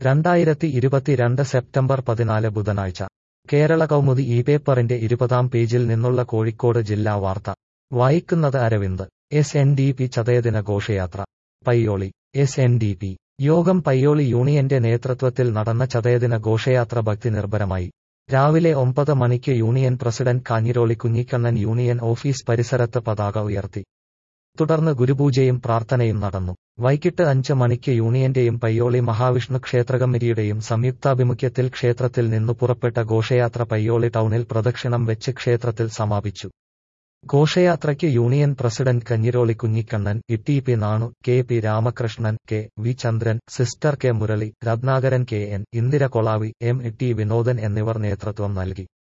രണ്ടായിരത്തി ഇരുപത്തിരണ്ട് സെപ്റ്റംബർ പതിനാല് ബുധനാഴ്ച കേരള കൗമുദി ഈ പേപ്പറിന്റെ ഇരുപതാം പേജിൽ നിന്നുള്ള കോഴിക്കോട് ജില്ലാ വാർത്ത വായിക്കുന്നത് Aravind S N D P ചതയദിന ഘോഷയാത്ര Payyoli S N D P യോഗം പയ്യോളി യൂണിയന്റെ നേതൃത്വത്തിൽ നടന്ന ചതയദിന ഘോഷയാത്ര ഭക്തി നിർഭരമായി രാവിലെ ഒമ്പത് മണിക്ക് union president Kanhiroli Kunhikannan union office പരിസരത്ത് പതാക ഉയർത്തി തുടർന്ന് ഗുരുപൂജയും പ്രാർത്ഥനയും നടന്നു വൈകിട്ട് അഞ്ച് മണിക്ക് യൂണിയന്റെയും പയ്യോളി മഹാവിഷ്ണു ക്ഷേത്രകമ്മിറ്റിയുടെയും സംയുക്താഭിമുഖ്യത്തിൽ ക്ഷേത്രത്തിൽ നിന്നു പുറപ്പെട്ട ഘോഷയാത്ര പയ്യോളി ടൗണിൽ പ്രദക്ഷിണം വെച്ച് ക്ഷേത്രത്തിൽ സമാപിച്ചു ഘോഷയാത്രയ്ക്ക് union president Kanhiroli Kunhikannan E P Nanu K P Ramakrishnan K V Chandran sister K Murali Ratnakaran K N Indira Kolavi M T Vinodan എന്നിവർ നേതൃത്വം നൽകി